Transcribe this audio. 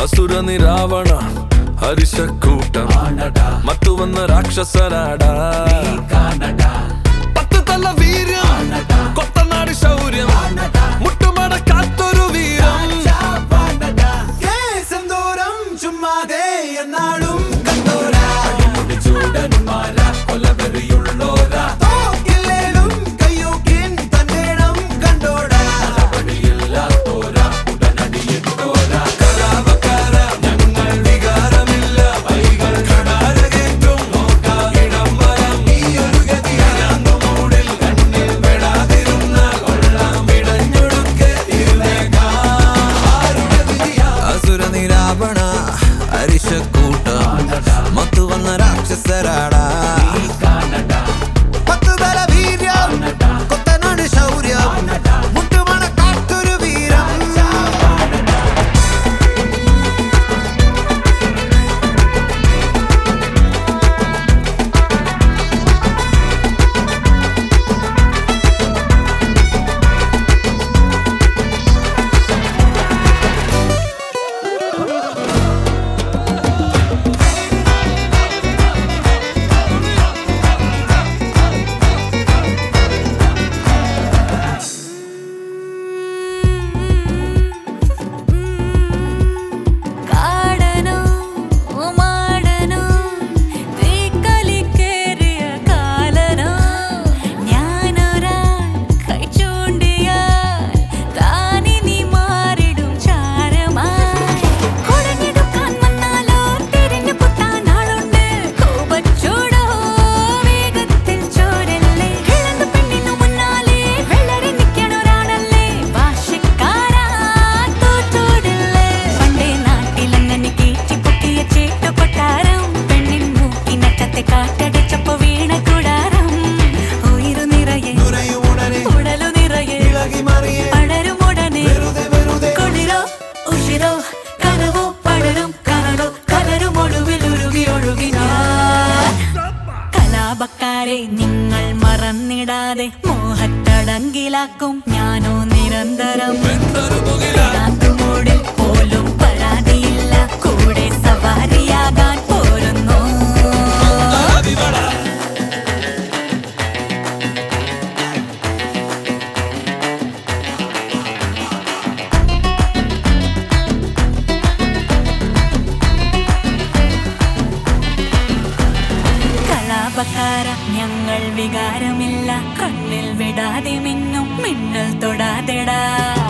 അസുര നിരാവണ ഹരിശക്കൂട്ടം മത്തു വന്ന രാക്ഷസനാട പത്ത് തല വീര്യം കൊത്തനാട് ശൗര്യം മുട്ടുമടക്കാത്തൊരു വീരം സെന്തോരം ചുമ്മാതെ എന്നാളും കണ്ടോരാ ചൂടന്മാര കൊലവെറിയുള്ളോര തോക്കില്ലേലും കയ്യൂക്കിൻ തന്നേണം കണ്ടോടാ നടപടിയില്ലാത്തോര ഉടനടിയിട്ടോര കരാവക്കാര ഞങ്ങൾ വികാരമില്ല വൈകൾ കടാരകേറ്റും നോക്കായിടം വരം ഈ ഒരു ഗതിയാന്തു മൂടിൽ കണ്ണിൽ പെടാതിരുന്നാൽ കൊള്ളാം പിടഞ്ഞൊടുക്കെ ഇരുന്നേക്കാം ആരുടെ വിധിയാ അസുര നിരാവണ അരിശക്കൂട്ട മത്തു വന്ന രാക്ഷസരാടാ പത്ത് തല വീര്യം കൊത്തനാട് ശൗര്യം മുട്ടുമണക്കാത്തൊരു വീരം കാടനോ മാടനോ തീക്കലിക്കേറിയ കാലനോ ഞാനൊരാൾ കൈ ചൂണ്ടിയാൽ താനിനി മാറിടും ചാരമായി കുടഞ്ഞെടുക്കാൻ വന്നാലോ തിരിഞ്ഞു കുത്താൻ ആളുണ്ട് കോപച്ചൂടോ വേഗത്തിൽ ചോരല്ലേ കിളന്ത പെണ്ണിനു മുന്നാലെ വെള്ളരി നിൽക്കണൊരാളല്ലേ വാശിക്കാരാ തോറ്റോടില്ലേ പണ്ടേ നാട്ടിലങ്ങനെ കീറ്റി പൊക്കിയ ചേട്ടു കൊട്ടാരം പെണ്ണിൻ മൂക്കിനറ്റത്തെ കാറ്റടിച്ചപ്പോ വീണ കൂടാരം ഉയിരു നിറയെ നുരയും ഉടനെ ഉടലു നിറയെ ഇളകി മറിയേ പടരും ഉടനെ വെറുതെ വെറുതെ കുളിരോ ഉഷിരോ കനവോ പടരും കനലോ കലരും ഒടുവിൽ ഉരുകി ഒഴുകി ഞാൻ കലാപക്കാരെ നിങ്ങൾ മറന്നിടാതെ മോഹത്തടങ്കിലാക്കും ഞാനോ നിരന്തരം മൂടിൽ പോലും പരാതിയില്ല കൂടെ സവാരിയാകാൻ പോരുന്നു കലാപക്കാര ഞങ്ങൾ വികാരമില്ല കണ്ണിൽ വിടാതെ മിന്നും മിന്നൽ തൊടാതെടാ